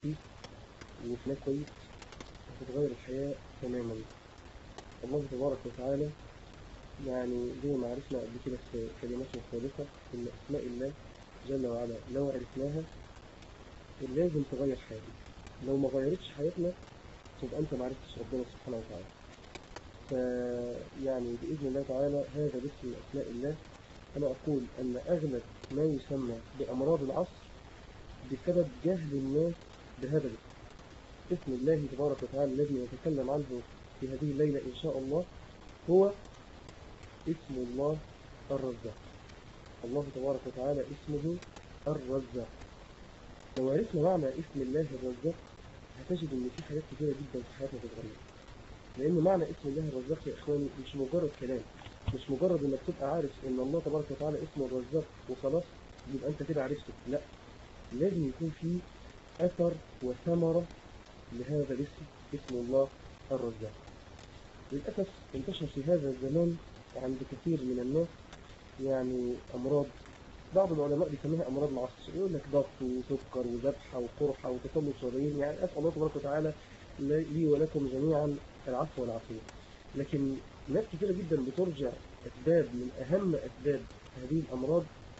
خفيف وفنان كويس هتتغير الحياة تماما الله تبارك وتعالى يعني زي ما عرفنا قبل كده في كلمات مختلفة إن أسماء الله جل وعلا لو عرفناها لازم تغير حياتنا لو ما غيرتش حياتنا تبقى أنت ما عرفتش ربنا سبحانه وتعالى فيعني بإذن الله تعالى هذا باسم من أسماء الله أنا أقول أن أغلب ما يسمى بأمراض العصر بسبب جهل الناس بهذا الاسم اسم الله تبارك وتعالى الذي نتكلم عنه في هذه الليلة إن شاء الله هو اسم الله الرزاق الله تبارك وتعالى اسمه الرزاق لو عرفنا معنى اسم الله الرزاق هتجد ان في حاجات كثيرة جدا في حياتنا تتغير لان معنى اسم الله الرزاق يا اخواني مش مجرد كلام مش مجرد انك تبقى عارف ان الله تبارك وتعالى اسمه الرزاق وخلاص يبقى انت كده عرفته لا لازم يكون في اثر وثمرة لهذا الاسم اسم الله الرزاق للأسف انتشر في هذا الزمان عند كثير من الناس يعني أمراض بعض العلماء بيسميها أمراض العصر يقول لك ضغط وسكر وذبحة وقرحة وتسمم شرايين يعني أسأل الله تبارك وتعالى لي ولكم جميعا العفو والعافية لكن ناس كثيرة جدا بترجع أسباب من أهم أسباب هذه الأمراض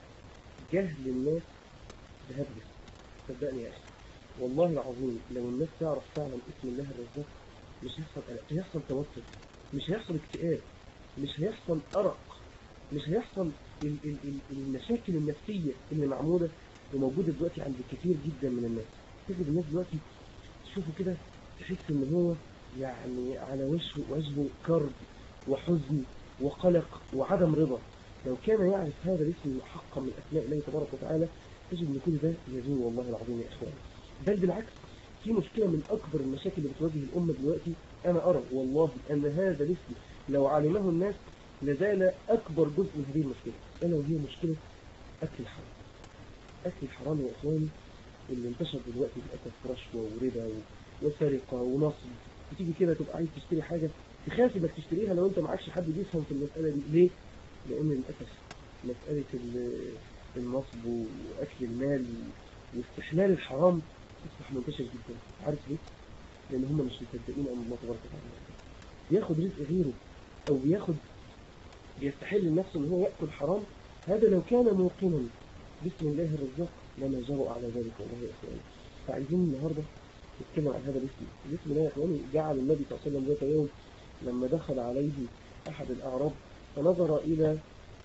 جهل الناس بهذا الاسم صدقني يا أخي والله العظيم لو الناس تعرف فعلا اسم الله الرزاق مش هيحصل قلق مش هيحصل توتر مش هيحصل اكتئاب مش هيحصل أرق مش هيحصل ال ال ال المشاكل النفسية اللي معمولة وموجودة دلوقتي عند كثير جدا من الناس تجد الناس دلوقتي تشوفه كده تحس ان هو يعني على وجهه وجهه كرب وحزن وقلق وعدم رضا لو كان يعرف هذا الاسم حقا من اسماء الله تبارك وتعالى تجد ان كل ده يزول والله العظيم يا اخواني بل بالعكس في مشكلة من أكبر المشاكل اللي بتواجه الأمة دلوقتي أنا أرى والله أن هذا الاسم لو علمه الناس لزال أكبر جزء من هذه المشكلة ألا وهي مشكلة أكل الحرام أكل الحرام يا إخواني اللي انتشر دلوقتي للأسف رشوة وربا وسرقة ونصب بتيجي كده تبقى عايز تشتري حاجة تخاف انك تشتريها لو انت معكش حد بيفهم في المسألة دي ليه؟ لأن للأسف مسألة النصب وأكل المال واستحلال الحرام أصبح منتشر جدا عارف ليه؟ لأن هم مش مصدقين أن الله تبارك وتعالى بياخد رزق غيره أو بياخد بيستحل لنفسه أن هو يأكل حرام هذا لو كان موقنا بسم الله الرزاق لما جروا على ذلك والله يا إخواني فعايزين النهاردة نتكلم عن هذا الاسم الاسم ده يا إخواني جعل النبي صلى الله عليه وسلم ذات يوم لما دخل عليه أحد الأعراب فنظر إلى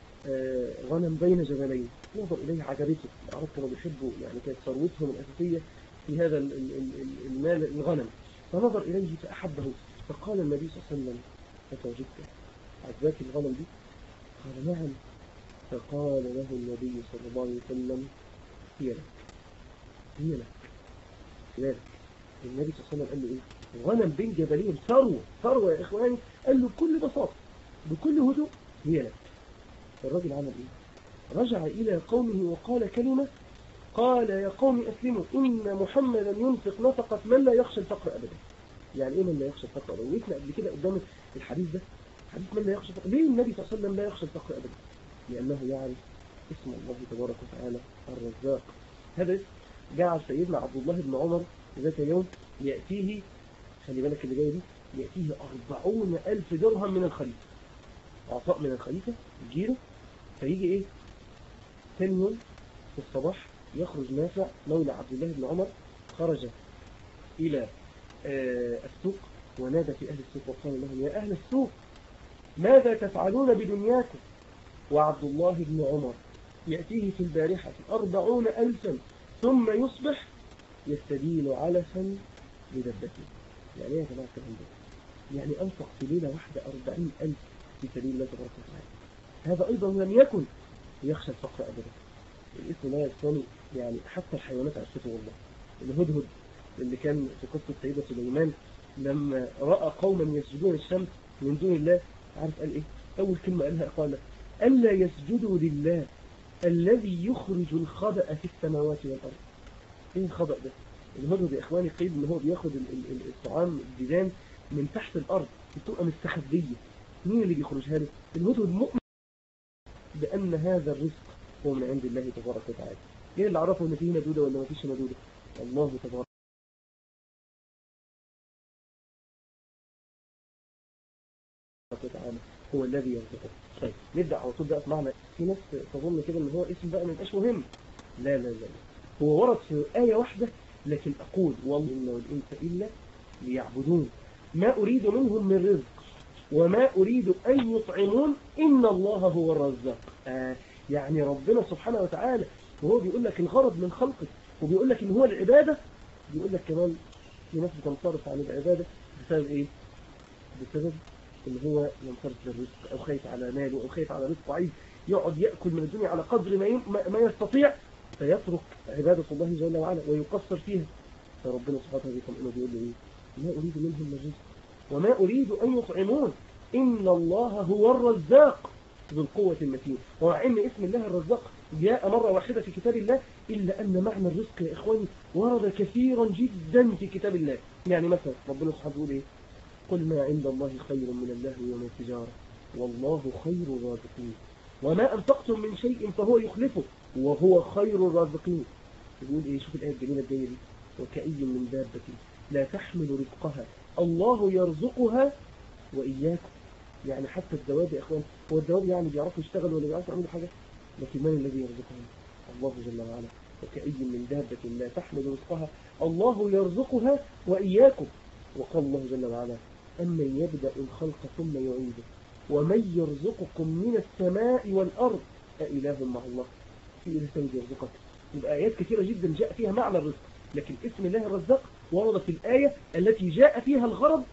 غنم بين جبلين نظر إليه عجبته الأعراب كانوا بيحبوا يعني كانت ثروتهم الأساسية في هذا المال الغنم فنظر إليه فأحبه فقال النبي صلى الله عليه وسلم فتوجدت عجباك الغنم دي قال نعم فقال له النبي صلى الله عليه وسلم هي لك هي لك لك النبي صلى الله عليه وسلم قال له ايه غنم بين جبلين ثروة ثروة يا إخواني قال له بكل بساطة بكل هدوء هي لك الراجل عمل ايه رجع إلى قومه وقال كلمة قال يا قوم أسلموا إن محمدا ينفق نفقة من لا يخشى الفقر أبدا يعني إيه من لا يخشى الفقر أبدا وقفنا قبل كده قدام الحديث ده حديث من لا يخشى الفقر ليه النبي صلى الله عليه وسلم لا يخشى الفقر أبدا لأنه يعرف اسم الله تبارك وتعالى الرزاق هذا اسم جعل سيدنا عبد الله بن عمر ذات يوم يأتيه خلي بالك اللي جاي دي يأتيه أربعون ألف درهم من الخليفة عطاء من الخليفة يجيله فيجي إيه ثاني يوم في الصباح يخرج نافع مولى عبد الله بن عمر خرج إلى السوق ونادى في أهل السوق وقال لهم يا أهل السوق ماذا تفعلون بدنياكم وعبد الله بن عمر يأتيه في البارحة أربعون ألفا ثم يصبح يستديل علفا لدبته يعني ايه يا جماعة الكلام ده يعني أنفق في ليلة واحدة أربعين ألف في سبيل الله تبارك وتعالى هذا أيضا لم يكن يخشى الفقر أبدا الاسم ده الثاني يعني حتى الحيوانات عرفته والله الهدهد اللي كان في قصة سيدة سليمان لما رأى قوما يسجدون الشمس من دون الله عارف قال ايه أول كلمة قالها قال ألا يسجدوا لله الذي يخرج الخبأ في السماوات والأرض ايه الخبأ ده الهدهد يا إخواني قيل ان هو بياخد الطعام الديدان من تحت الأرض بتبقى مستخبية مين اللي بيخرجها له الهدهد مؤمن بأن هذا الرزق هو من عند الله تبارك وتعالى ايه اللي عرفه ان فيه مدودة ولا ما فيش مدودة الله تبارك وتعالى هو الذي يرزقك طيب نبدأ على طول بقى في معنى في ناس تظن كده ان هو اسم بقى ما يبقاش مهم لا لا لا هو ورد في آية واحدة لكن أقول والله والإنس إلا ليعبدون ما أريد منهم من رزق وما أريد أن يطعمون إن الله هو الرزاق آه يعني ربنا سبحانه وتعالى وهو بيقول لك الغرض من خلقك وبيقول لك إن هو العبادة بيقول لك كمان في ناس بتنصرف عن العبادة بسبب إيه؟ بسبب إن هو ينصرف للرزق أو خايف على ماله أو خايف على رزقه عايز يقعد يأكل من الدنيا على قدر ما ما يستطيع فيترك عبادة الله جل وعلا ويقصر فيها فربنا سبحانه وتعالى بيطمئنه بيقول له إيه؟ ما أريد منهم من رزق وما أريد أن يطعمون إن الله هو الرزاق ذو القوة المتين ومع إن اسم الله الرزاق جاء مرة واحدة في كتاب الله إلا أن معنى الرزق يا إخواني ورد كثيرا جدا في كتاب الله يعني مثلا ربنا سبحانه يقول إيه قل ما عند الله خير من اللهو ومن التجارة والله خير الرازقين وما أنفقتم من شيء فهو يخلفه وهو خير الرازقين يقول إيه شوف الآية الجميلة الجاية دي وكأي من دابة لا تحمل رزقها الله يرزقها وإياكم يعني حتى الدواب يا إخوان هو الدواب يعني بيعرفوا يشتغلوا ولا بيعرفوا يعملوا حاجة لكن من الذي يرزقهم الله جل وعلا وكأي من دابة لا تحمل رزقها الله يرزقها وإياكم وقال الله جل وعلا أمن يبدأ الخلق ثم يعيده ومن يرزقكم من السماء والأرض أإله مع الله في إنسان يرزقك يبقى آيات كثيرة جدا جاء فيها معنى الرزق لكن اسم الله الرزاق ورد في الآية التي جاء فيها الغرض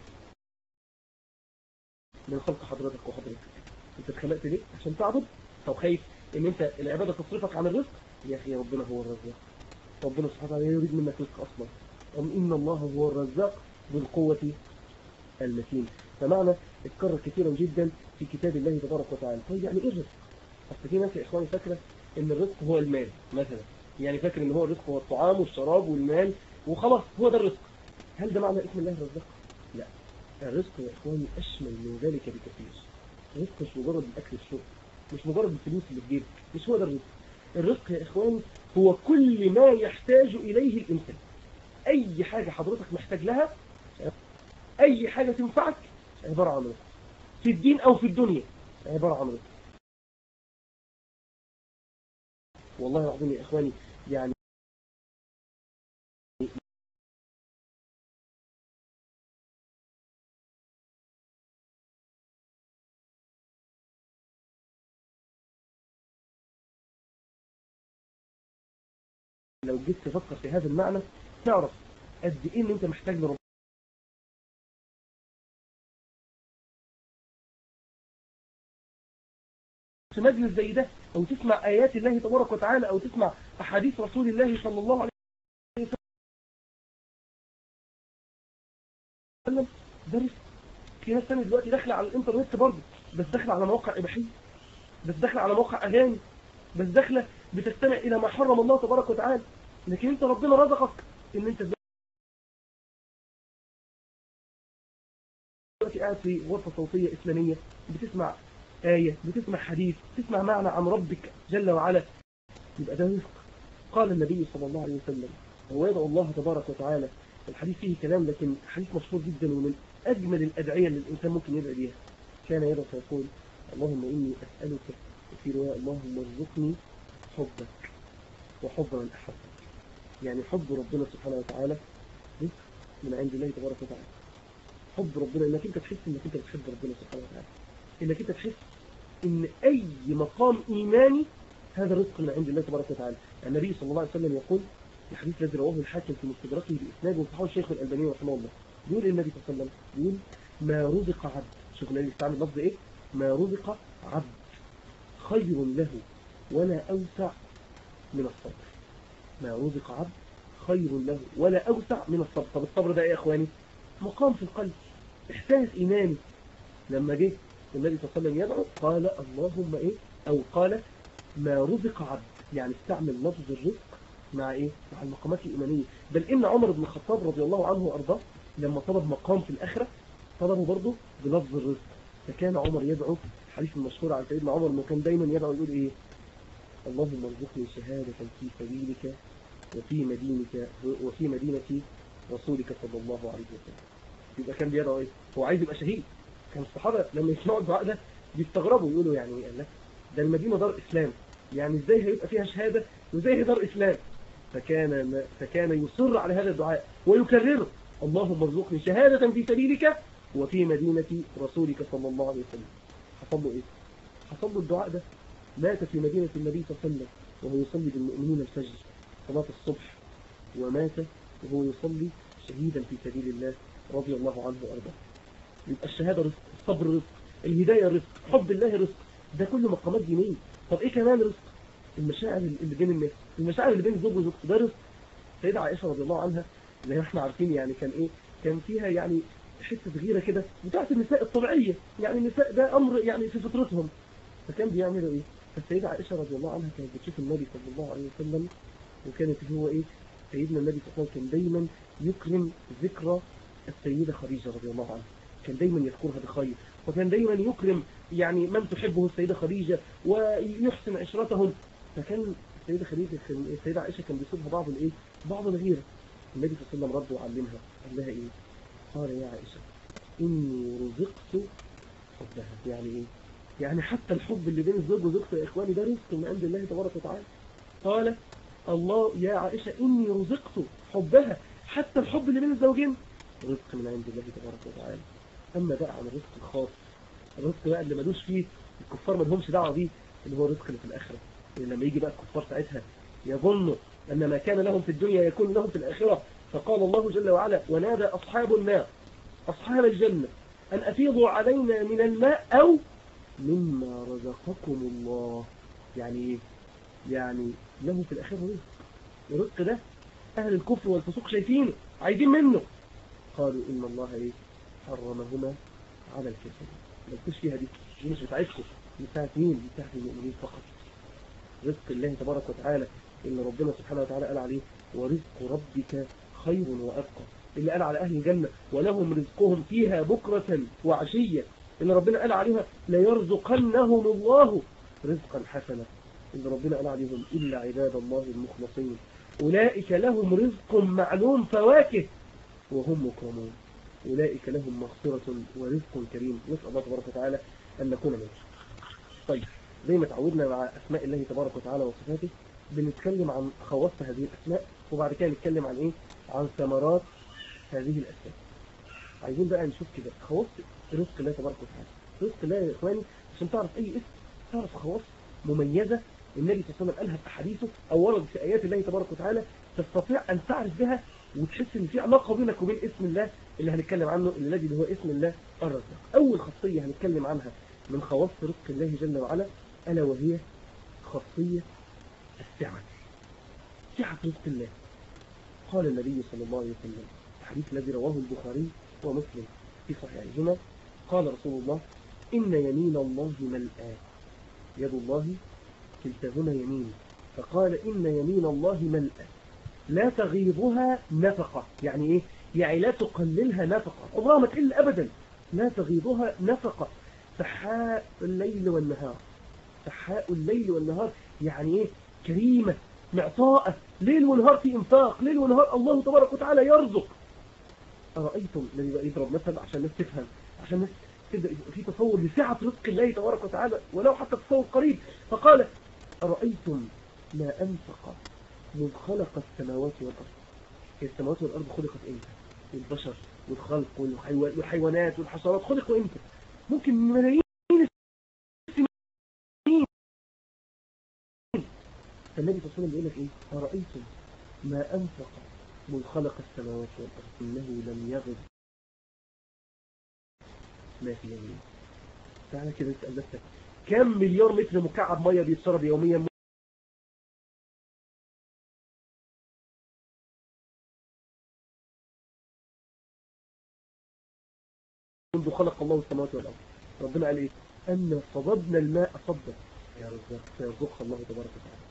من خلق حضرتك وحضرتك انت اتخلقت ليه عشان تعبد طب خايف ان انت العبادة تصرفك عن الرزق يا اخي ربنا هو الرزاق ربنا سبحانه وتعالى يريد منك رزق اصلا أم إن الله هو الرزاق بالقوة المتين فمعنى اتكرر كثيرا جدا في كتاب الله تبارك وتعالى طيب يعني ايه الرزق اصل في ناس يا اخواني فاكره ان الرزق هو المال مثلا يعني فاكر ان هو الرزق هو الطعام والشراب والمال وخلاص هو ده الرزق هل ده معنى اسم الله الرزاق لا الرزق يا إخواني أشمل من ذلك بكثير الرزق مش مجرد الأكل والشرب مش مجرد الفلوس اللي في جيبك مش هو ده الرزق الرزق يا إخواني هو كل ما يحتاج إليه الإنسان أي حاجة حضرتك محتاج لها أي حاجة تنفعك عبارة عن رزق في الدين أو في الدنيا عبارة عن رزق والله العظيم يا إخواني يعني لو جيت تفكر في هذا المعنى تعرف قد ايه ان انت محتاج لربنا في مجلس زي ده او تسمع ايات الله تبارك وتعالى او تسمع احاديث رسول الله صلى الله عليه وسلم ده رزق في ناس تانية دلوقتي داخله على الانترنت برضه بس داخله على مواقع اباحيه بس داخله على مواقع اغاني بس داخله بتستمع الى ما حرم الله تبارك وتعالى لكن انت ربنا رزقك ان انت دلوقتي قاعد في غرفة صوتية إسلامية بتسمع آية بتسمع حديث بتسمع معنى عن ربك جل وعلا يبقى ده رزق قال النبي صلى الله عليه وسلم هو يدعو الله تبارك وتعالى الحديث فيه كلام لكن حديث مشهور جدا ومن أجمل الأدعية اللي الإنسان ممكن يدعي بيها كان يدعو فيقول اللهم إني أسألك في رواية اللهم ارزقني حبك وحب من أحبك يعني حب ربنا سبحانه وتعالى رزق من عند الله تبارك وتعالى حب ربنا انك انت تحس انك انت بتحب ربنا سبحانه وتعالى انك انت تحس ان اي مقام ايماني هذا رزق من عند الله تبارك وتعالى النبي صلى الله عليه وسلم يقول الحديث الذي رواه الحاكم في مستدركه باسناد وصححه الشيخ الالباني رحمه الله يقول النبي صلى الله عليه وسلم يقول ما رزق عبد شوف النبي استعمل لفظ ايه ما رزق عبد خير له ولا اوسع من الصبر ما رزق عبد خير له ولا أوسع من الصبر طب الصبر ده ايه يا اخواني مقام في القلب احساس ايماني لما جه النبي صلى الله عليه وسلم يدعو قال اللهم ايه او قال ما رزق عبد يعني استعمل لفظ الرزق مع ايه مع المقامات الايمانيه بل ان عمر بن الخطاب رضي الله عنه وارضاه لما طلب مقام في الاخره طلبه برضه بلفظ الرزق فكان عمر يدعو الحديث المشهور عن سيدنا عمر انه كان دايما يدعو يقول ايه اللهم ارزقني شهادة في سبيلك وفي مدينك وفي مدينة رسولك صلى الله عليه وسلم يبقى كان بيدعو ايه هو عايز يبقى شهيد كان الصحابة لما يسمعوا الدعاء ده بيستغربوا يقولوا يعني قال لك ده المدينة دار إسلام يعني ازاي هيبقى فيها شهادة وازاي هي دار إسلام فكان فكان يصر على هذا الدعاء ويكرره اللهم ارزقني شهادة في سبيلك وفي مدينة رسولك صلى الله عليه وسلم حصل له ايه حصل له الدعاء ده مات في مدينة النبي صلى الله عليه وسلم وهو يصلي بالمؤمنين الفجر صلاة الصبح ومات وهو يصلي شهيدا في سبيل الله رضي الله عنه وارضاه يبقى الشهادة رزق الصبر رزق الهداية رزق حب الله رزق ده كل مقامات دينية طب ايه كمان رزق المشاعر اللي بين الناس المشاعر اللي بين الزوج وزوجته ده رزق سيدة عائشة رضي الله عنها زي ما احنا عارفين يعني كان ايه كان فيها يعني حتة غيرة كده بتاعت النساء الطبيعية يعني النساء ده امر يعني في فطرتهم فكان بيعملوا ايه فالسيدة عائشة رضي الله عنها كانت بتشوف النبي صلى الله عليه وسلم وكانت هو ايه سيدنا النبي صلى الله عليه وسلم كان دايما يكرم ذكرى السيدة خديجة رضي الله عنها كان دايما يذكرها بخير وكان دايما يكرم يعني من تحبه السيدة خديجة ويحسن عشرتهم فكان السيدة خديجة كان السيدة عائشة كان بيصيبها بعض الايه بعض الغيرة النبي صلى الله عليه وسلم رد وعلمها قال لها ايه قال يا عائشة اني رزقت حبها يعني ايه يعني حتى الحب اللي بين الزوج وزوجته يا اخواني ده رزق من عند الله تبارك وتعالى قال الله يا عائشة اني رزقت حبها حتى الحب اللي بين الزوجين رزق من عند الله تبارك وتعالى اما بقى عن الرزق الخاص الرزق بقى اللي ملوش فيه الكفار ما لهمش دعوه بيه اللي هو الرزق اللي في الاخره اللي لما يجي بقى الكفار ساعتها يظنوا ان ما كان لهم في الدنيا يكون لهم في الاخره فقال الله جل وعلا ونادى اصحاب النار اصحاب الجنه ان افيضوا علينا من الماء او مما رزقكم الله يعني ايه يعني له في الاخره رزق الرزق ده اهل الكفر والفسوق شايفينه عايزين منه قالوا ان الله ايه حرمهما على الكافرين ما تكونش فيها دي دي مش بتاعتكم دي بتاعت مين دي بتاعت المؤمنين فقط رزق الله تبارك وتعالى اللي ربنا سبحانه وتعالى قال عليه ورزق ربك خير وأبقى اللي قال على أهل الجنة ولهم رزقهم فيها بكرة وعشية اللي ربنا قال عليها ليرزقنهم الله رزقا حسنا اللي ربنا قال عليهم إلا عباد الله المخلصين أولئك لهم رزق معلوم فواكه وهم مكرمون أولئك لهم مغفرة ورزق كريم نسأل الله تبارك وتعالى أن نكون منهم طيب زي ما تعودنا مع أسماء الله تبارك وتعالى وصفاته بنتكلم عن خواص هذه الأسماء وبعد كده نتكلم عن إيه عن ثمرات هذه الأسماء عايزين بقى نشوف كده خواص رزق الله تبارك وتعالى رزق الله يا إخواني عشان تعرف أي اسم تعرف خواص مميزة النبي صلى الله عليه وسلم قالها في أحاديثه أو ورد في آيات الله تبارك وتعالى تستطيع أن تعرف بها وتحس ان في علاقة بينك وبين اسم الله اللي هنتكلم عنه الذي هو اسم الله الرزاق اول خاصية هنتكلم عنها من خواص رزق الله جل وعلا الا وهي خاصية السعة سعة رزق الله قال النبي صلى الله عليه وسلم الحديث الذي رواه البخاري ومسلم في صحيحهما قال رسول الله إن يمين الله ملآت يد الله كلتاهما يمين فقال إن يمين الله ملآت لا تغيضها نفقة يعني ايه يعني لا تقللها نفقة عمرها ما تقل ابدا لا تغيضها نفقة سحاء الليل والنهار سحاء الليل والنهار يعني ايه كريمة معطاءة ليل ونهار في انفاق ليل ونهار الله تبارك وتعالى يرزق أرأيتم الذي بقى يضرب مثل عشان الناس تفهم عشان الناس تبدأ في تصور لسعة رزق الله تبارك وتعالى ولو حتى تصور قريب فقال أرأيتم ما أنفق من خلق السماوات والأرض هي السماوات والأرض خلقت إمتى والبشر والخلق والحيوانات والحشرات خلقوا إمتى ممكن ملايين السنين فالنبي صلى الله عليه وسلم بيقول لك إيه أرأيتم ما أنفق من خلق السماوات والأرض إنه لم يغض ما في يمين تعالى كده اسأل نفسك كم مليار متر مكعب مية بيتشرب يوميا منذ خلق الله السماوات والأرض ربنا قال إيه أن صببنا الماء صبا يا رزاق سيرزقها الله تبارك وتعالى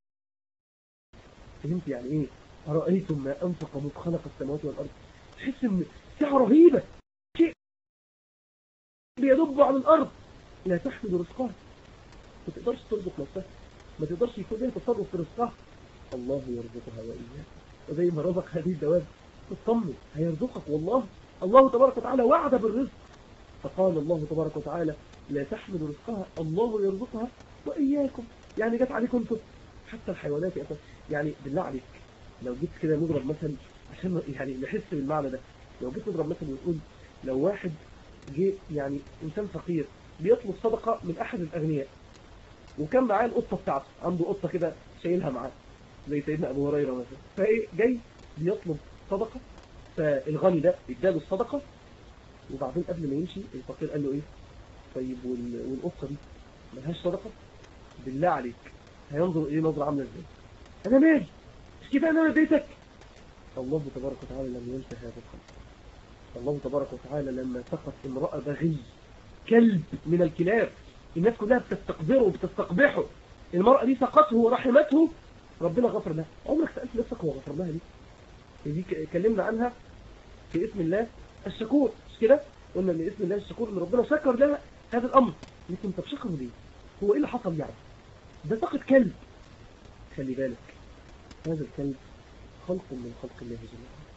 فهمت يعني إيه أرأيتم ما أنفق من خلق السماوات والأرض تحس إن ساعة رهيبة شيء بيدب على الأرض لا تحمد رزقها ما تقدرش ترزق نفسها ما تقدرش يكون لها تصرف في رزقها الله يرزقها وإياك وزي ما رزق هذه الدواب اطمن هيرزقك والله الله تبارك وتعالى وعد بالرزق فقال الله تبارك وتعالى لا تحمل رزقها الله يرزقها وإياكم يعني جت عليكم انتم حتى الحيوانات يا أخوان. يعني بالله عليك لو جيت كده نضرب مثل عشان يعني نحس بالمعنى ده لو جيت نضرب مثل ونقول لو واحد جه يعني إنسان فقير بيطلب صدقة من أحد الأغنياء وكان معاه القطة بتاعته عنده قطة كده شايلها معاه زي سيدنا أبو هريرة مثلا فإيه جاي بيطلب صدقة فالغني ده اداله الصدقة وبعدين قبل ما يمشي الفقير قال له ايه طيب وال- والقطة دي ملهاش صدقة بالله عليك هينظر ايه نظرة عاملة ازاي انا مالي مش كفايه ان انا اديتك الله تبارك وتعالى لم ينسى هذا الخلق الله تبارك وتعالى لما سقط امرأة بغي كلب من الكلاب الناس كلها بتستقبره وبتستقبحه المرأة دي سقطه ورحمته ربنا غفر لها عمرك سألت نفسك هو غفر لها ليه دي ك- اتكلمنا عنها في اسم الله الشكور مش كده قلنا ان اسم الله الشكور ان ربنا شكر لها هذا الامر لكن طب شكره ليه هو ايه اللي حصل يعني ده سقط كلب خلي بالك هذا الكلب خلق من خلق الله جل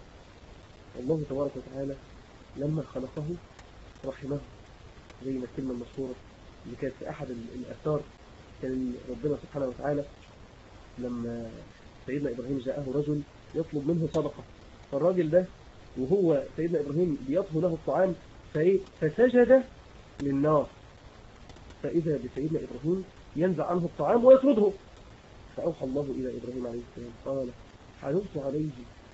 وعلا الله تبارك وتعالى لما خلقه رحمه زي ما الكلمة المشهورة اللي كانت في أحد ال- الآثار كان ربنا سبحانه وتعالى لما سيدنا إبراهيم جاءه رجل يطلب منه صدقة فالراجل ده وهو سيدنا إبراهيم بيطهو له الطعام فإيه فسجد للنار فإذا بسيدنا إبراهيم ينزع عنه الطعام ويطرده فأوحى الله إلى إبراهيم عليه السلام قال حلمت عليه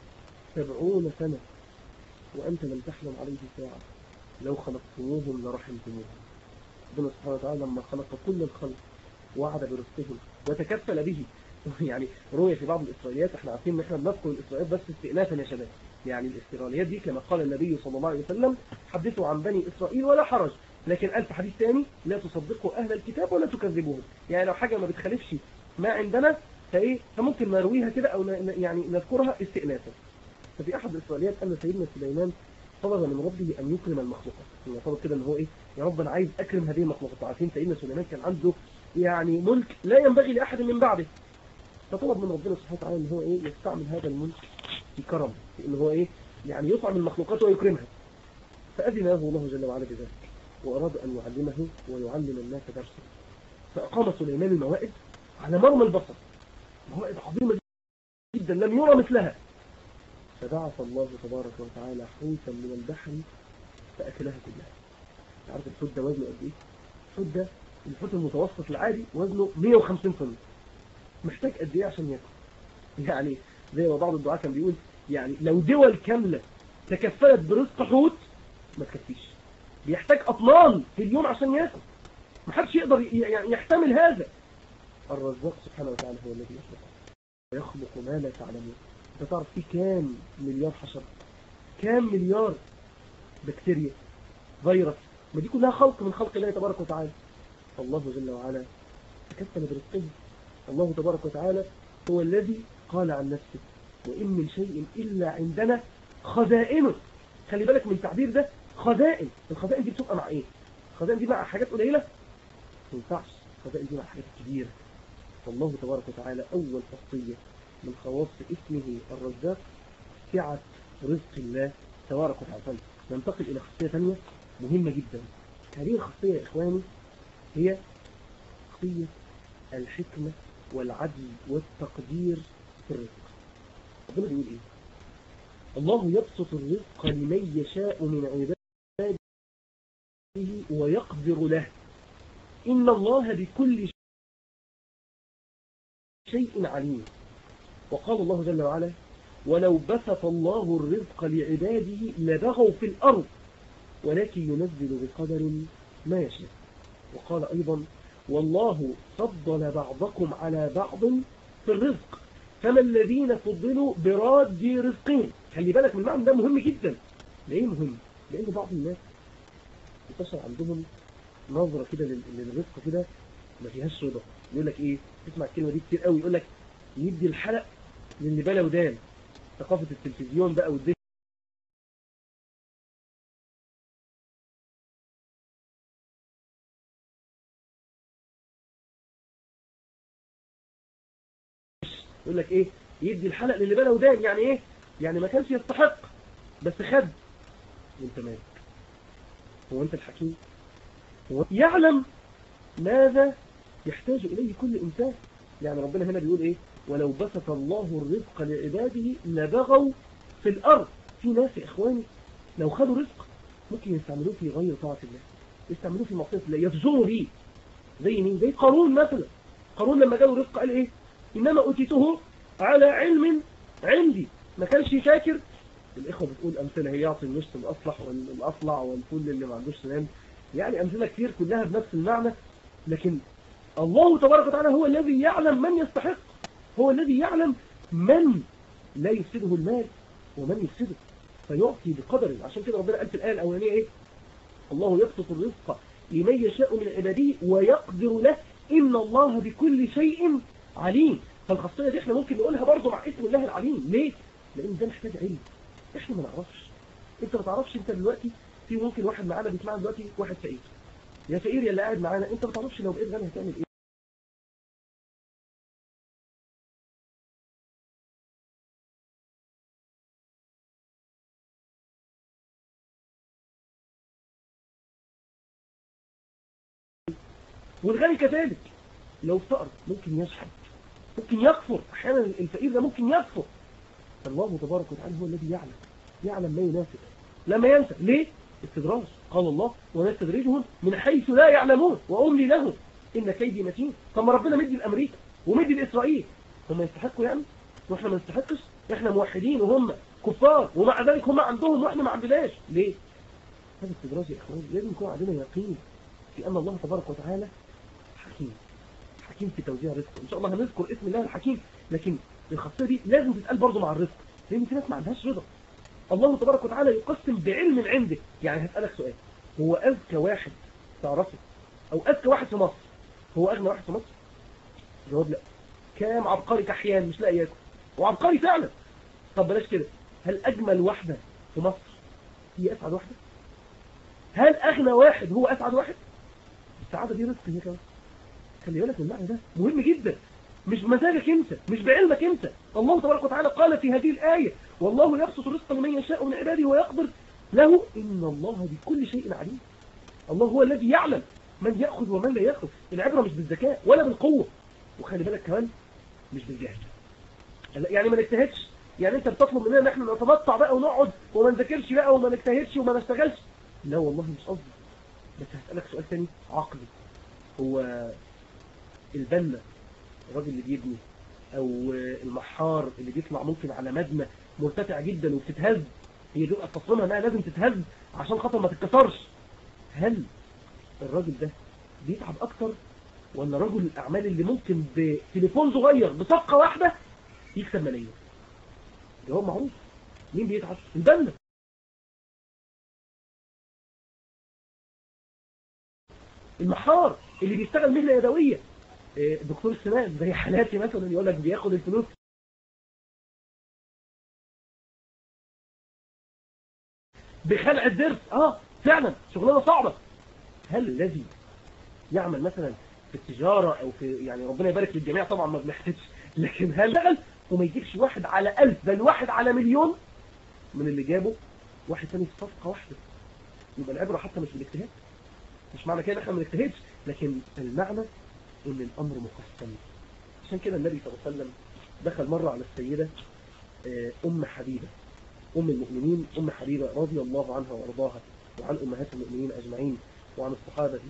سبعون سنة وأنت لم تحلم عليه ساعة لو خلقتموهم لرحمتموهم ربنا سبحانه وتعالى لما خلق كل الخلق وعد برزقهم وتكفل به يعني روي في بعض الإسرائيليات احنا عارفين ان احنا بنذكر الإسرائيليات بس استئنافا يا شباب يعني الإسرائيليات دي كما قال النبي صلى الله عليه وسلم حدثوا عن بني إسرائيل ولا حرج لكن قال في حديث ثاني لا تصدقوا أهل الكتاب ولا تكذبوهم يعني لو حاجة ما بتخالفش ما عندنا فإيه فممكن نرويها كده أو ن- يعني نذكرها استئنافا ففي أحد الإسرائيليات أن سيدنا سليمان طلب من ربه أن يكرم المخلوقات يعني طلب كده أن هو إيه يا رب أنا عايز أكرم هذه المخلوقات عارفين سيدنا سليمان كان عنده يعني ملك لا ينبغي لأحد من بعده فطلب من ربنا سبحانه وتعالى ان هو ايه يستعمل هذا الملك في كرم في ان هو ايه يعني يطعم المخلوقات ويكرمها فأذن له الله جل وعلا بذلك وأراد أن يعلمه ويعلم الناس درسا فأقام سليمان الموائد على مرمى البصر موائد عظيمة جدا لم يرى مثلها فبعث الله تبارك وتعالى حوتا من البحر فأكلها كلها عارف الحوت ده وزنه قد ايه؟ الحوت ده الحوت المتوسط العادي وزنه 150 طن محتاج قد ايه عشان ياكل يعني زي ما بعض الدعاة كان بيقول يعني لو دول كاملة تكفلت برزق حوت ما تكفيش بيحتاج أطنان في اليوم عشان ياكل محدش يقدر ي- يعني يحتمل هذا الرزاق سبحانه وتعالى هو الذي يخلق ويخلق ما لا تعلمون انت تعرف في كام مليار حشرة كام مليار بكتيريا فيروس ما دي كلها خلق من خلق الله تبارك وتعالى الله جل وعلا تكفل برزقه الله تبارك وتعالى هو الذي قال عن نفسه وإن من شيء إلا عندنا خزائنه خلي بالك من التعبير ده خزائن الخزائن دي بتبقى مع ايه الخزائن دي مع حاجات قليلة ما ينفعش الخزائن دي مع حاجات كبيرة فالله تبارك وتعالى أول خاصية من خواص اسمه الرزاق سعة رزق الله تبارك وتعالى طيب ننتقل إلى خاصية ثانية مهمة جدا هذه الخاصية يا إخواني هي خاصية الحكمة والعدل والتقدير في الرزق ربنا بيقول ايه الله يبسط الرزق لمن يشاء من عباده ويقدر له إن الله بكل شيء عليم وقال الله جل وعلا ولو بسط الله الرزق لعباده لبغوا في الأرض ولكن ينزل بقدر ما يشاء وقال أيضا والله فضل بعضكم على بعض في الرزق فما الذين فضلوا براد رزقهم خلي بالك من المعنى ده مهم جدا ليه مهم لأن بعض الناس انتشر عندهم نظرة كده لل- للرزق كده ما فيهاش رضا يقول لك ايه تسمع الكلمة دي كتير قوي يقول لك يدي الحلق للي بلا ودان ثقافة التلفزيون بقى والدش يقول لك ايه يدي الحلق للي بلا ودان يعني ايه يعني ما كانش يستحق بس خد وانت مالك هو أنت الحكيم هو يعلم ماذا يحتاج إليه كل إنسان يعني ربنا هنا بيقول إيه ولو بسط الله الرزق لعباده لبغوا في الأرض في ناس يا إخواني لو خدوا رزق ممكن يستعملوه في غير طاعة الله يستعملوه في معصية الله يفجروا به زي مين زي قارون مثلا قارون لما جاله رزق قال إيه إنما أوتيته على علم عندي ما كانش فاكر الإخوة بتقول أمثلة هي يعطي النص الأصلح والأصلع والفل اللي ما عندوش سنان يعني أمثلة كتير كلها بنفس المعنى لكن الله تبارك وتعالى هو الذي يعلم من يستحق هو الذي يعلم من لا يفسده المال ومن يفسده فيعطي بقدر عشان كده ربنا قال في الآية الأولانية إيه الله يبسط الرزق لمن يشاء من عباده ويقدر له إن الله بكل شيء عليم فالخاصية دي احنا ممكن نقولها برضه مع اسم الله العليم ليه؟ لأن ده محتاج علم احنا ما نعرفش انت ما تعرفش انت دلوقتي في ممكن واحد معانا بيسمعنا دلوقتي واحد فقير يا فقير يا اللي قاعد معانا انت ما تعرفش لو بقيت غني هتعمل ايه والغني كذلك لو افتقر ممكن يشحن ممكن يكفر احيانا الفقير ده ممكن يكفر الله تبارك وتعالى هو الذي يعلم يعلم ما يناسب لما ينسى ليه استدراج قال الله ونستدرجهم من حيث لا يعلمون وأملي لهم إن كيدي متين طب ما ربنا مدي لأمريكا ومدي لإسرائيل هم يستحقوا يعني واحنا ما نستحقش احنا موحدين وهم كفار ومع ذلك هم عندهم واحنا ما عندناش ليه هذا استدراج يا اخوان لازم يكون عندنا يقين في ان الله تبارك وتعالى حكيم حكيم في توزيع رزقه ان شاء الله هنذكر اسم الله الحكيم لكن الخاصيه دي لازم تتقال برضه مع الرزق لان في ناس ما عندهاش رضا الله تبارك وتعالى يقسم بعلم عنده يعني هسألك سؤال هو أذكى واحد تعرفه أو أذكى واحد في مصر هو أغنى واحد في مصر جواب لا كام عبقري كحيان مش لاقي ياكل وعبقري فعلا طب بلاش كده هل أجمل واحدة في مصر هي أسعد واحدة هل أغنى واحد هو أسعد واحد السعادة دي رزق هي كمان خلي بالك من المعنى ده مهم جدا مش بمزاجك انت مش بعلمك انت الله تبارك وتعالى قال في هذه الآية والله يبسط الرزق لمن يشاء من عباده ويقدر له إن الله بكل شيء عليم الله هو الذي يعلم من يأخذ ومن لا يأخذ العبرة مش بالذكاء ولا بالقوة وخلي بالك كمان مش بالجهل يعني ما نجتهدش يعني انت بتطلب مننا ان احنا نتمطع بقى ونقعد وما نذاكرش بقى وما نجتهدش وما نشتغلش لا والله مش قصدي بس هسألك سؤال تاني عقلي هو البنا الراجل اللي بيبني او المحار اللي بيطلع ممكن على مبنى مرتفع جدا وبتتهز هي دي تصميمها انها لازم تتهز عشان خاطر ما تتكسرش هل الراجل ده بيتعب اكتر ولا رجل الاعمال اللي ممكن بتليفون صغير بصفقه واحده يكسب ملايين جواب معروف مين بيتعب البنا المحار اللي بيشتغل مهنه يدويه دكتور السنان زي حالاتي مثلا يقول لك بياخد الفلوس بخلع الضرس اه فعلا شغلانه صعبه هل الذي يعمل مثلا في التجارة او في يعني ربنا يبارك للجميع طبعا ما بنحتاجش لكن هل شغل وما يجيبش واحد على ألف بل واحد على مليون من اللي جابه واحد ثاني في صفقة واحدة يبقى العبرة حتى مش بالاجتهاد مش معنى كده احنا ما نجتهدش لكن المعنى ان الامر مقسم عشان كده النبي صلى الله عليه وسلم دخل مرة على السيدة ام حبيبة ام المؤمنين ام حبيبة رضي الله عنها وارضاها وعن امهات المؤمنين اجمعين وعن الصحابة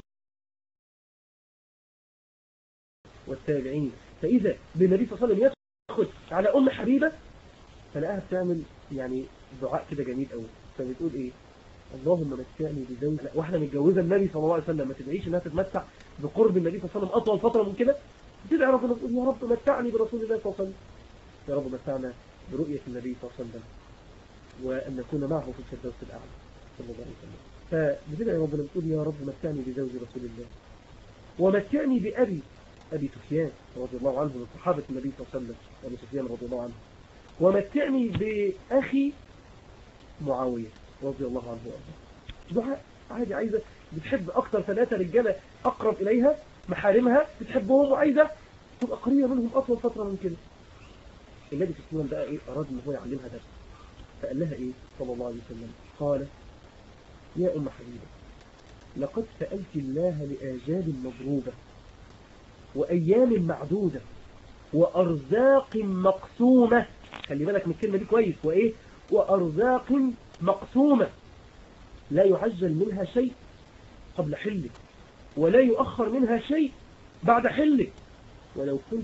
والتابعين فاذا بالنبي صلى الله عليه وسلم يدخل على ام حبيبة فلقاها بتعمل يعني دعاء كده جميل قوي فبتقول ايه اللهم متعني بزوج واحدة متجوزة النبي صلى الله عليه وسلم ما تدعيش انها تتمتع بقرب النبي صلى الله عليه وسلم اطول فترة من كده تدعي ربنا تقول يا رب متعني برسول الله صلى الله عليه وسلم يا رب متعنا برؤية النبي صلى الله عليه وسلم وأن نكون معه في الفردوس الأعلى صلى الله عليه وسلم فبتدعي ربنا بتقول يا رب متعني بزوج رسول الله ومتعني بأبي أبي سفيان رضي الله عنه من صحابة النبي صلى الله عليه وسلم أبي سفيان رضي الله عنه ومتعني بأخي معاوية رضي الله عنه وارضاه دعاء عادي عايزة بتحب أكتر ثلاثة رجالة أقرب إليها محارمها بتحبهم وعايزة تبقى قريبة منهم أطول فترة من كده النبي صلى الله عليه وسلم بقى إيه أراد إن هو يعلمها درس فقال لها إيه صلى الله عليه وسلم قال يا أم حبيبة لقد سألت الله لآجال مضروبة وأيام معدودة وأرزاق مقسومة خلي بالك من الكلمة دي كويس وإيه وأرزاق مقسومة لا يعجل منها شيء قبل حله ولا يؤخر منها شيء بعد حله ولو كنت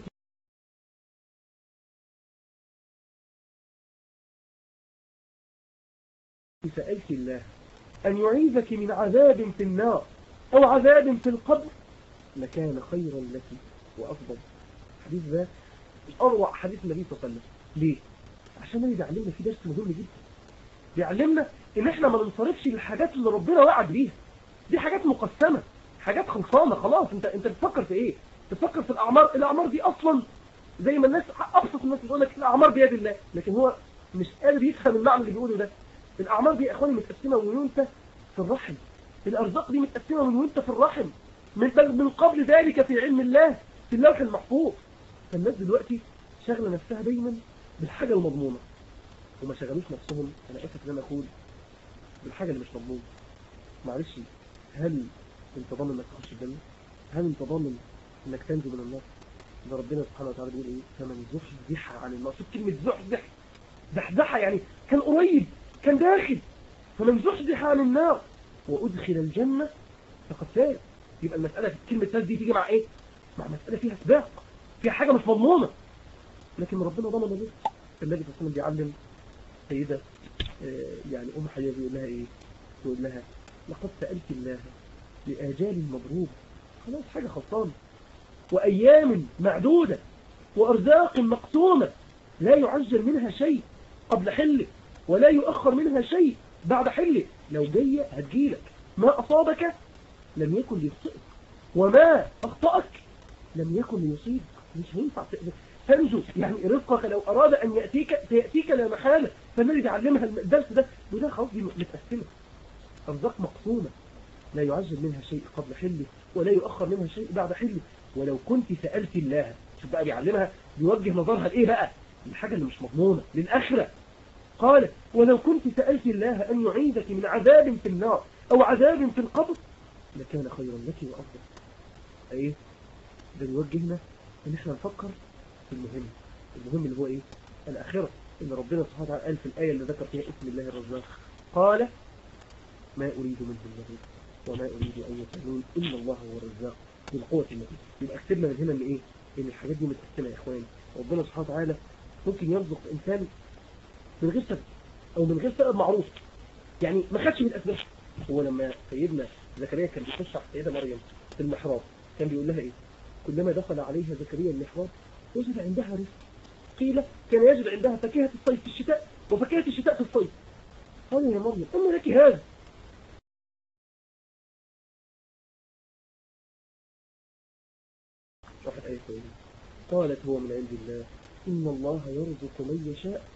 سألت الله أن يعيذك من عذاب في النار أو عذاب في القبر لكان خيرا لك وأفضل الحديث ده أروع حديث النبي صلى الله عليه وسلم ليه؟ عشان اللي بيعلمنا في درس مهم جدا بيعلمنا ان احنا ما ننصرفش للحاجات اللي ربنا وعد بيها دي حاجات مقسمة حاجات خلصانة خلاص انت انت بتفكر في ايه بتفكر في الاعمار الاعمار دي اصلا زي ما الناس ابسط الناس بتقول لك الاعمار بيد الله لكن هو مش قادر يفهم المعنى اللي بيقوله ده الاعمار دي يا اخواني متقسمه من وانت في الرحم الارزاق دي متقسمه من وانت في الرحم من بل من قبل ذلك في علم الله في اللوح المحفوظ فالناس دلوقتي شغله نفسها دايما بالحاجه المضمونه وما شغلوش نفسهم انا اسف ان انا اقول بالحاجه اللي مش مضمونه معلش هل انت ضامن انك تخش الجنه هل انت ضامن انك تنجو من النار ده ربنا سبحانه وتعالى بيقول ايه فمن زحزح عن النار شوف كلمه زحزح زحزحه يعني كان قريب كان داخل فمن زحزح عن النار وادخل الجنه فقد فاز يبقى المساله في كلمه فاز دي تيجي مع ايه مع مساله فيها سباق فيها حاجه مش مضمونه لكن ربنا ضمن الرزق النبي صلى الله عليه وسلم بيعلم سيدة آه، يعني أم حبيبة بيقول لها إيه يقول لها لقد سألت الله لآجال مضروبة خلاص حاجة خلصانة وأيام معدودة وأرزاق مقسومة لا يعجل منها شيء قبل حله ولا يؤخر منها شيء بعد حله لو جاية هتجيلك ما أصابك لم يكن ليخطئك وما أخطأك لم يكن ليصيبك مش هينفع تنجو يعني رزقك لو أراد أن يأتيك سيأتيك لا محالة فالنبي بيعلمها الدرس ده وده خلاص دي متقسمة أرزاق مقسومة لا يعجل منها شيء قبل حله ولا يؤخر منها شيء بعد حله ولو كنت سألت الله شوف بقى بيعلمها بيوجه نظرها لإيه بقى الحاجة اللي مش مضمونة للآخرة قال ولو كنت سألت الله أن يعيدك من عذاب في النار أو عذاب في القبر لكان خيرا لك وأفضل ايه ده بيوجهنا ان احنا نفكر في المهم المهم اللي هو ايه الاخره ان ربنا سبحانه وتعالى قال في الايه اللي ذكر فيها اسم الله الرزاق قال ما اريد منهم من رزق وما اريد ان يطعمون ان الله هو الرزاق ذو القوه المتين يبقى كتبنا من هنا ان ايه ان الحاجات دي متقسمه يا اخواني ربنا سبحانه وتعالى ممكن يرزق انسان من غير سبب او من غير سبب معروف يعني ما خدش من الاسباب هو لما سيدنا زكريا كان بيخش على السيده مريم في المحراب كان بيقول لها ايه كلما دخل عليها زكريا المحراب وجد عندها رزق قيل كان يجد عندها فاكهة الصيف في الشتاء وفاكهة الشتاء في الصيف قال يا مريم أما لك هذا راحت آية قالت هو من عند الله إن الله يرزق من يشاء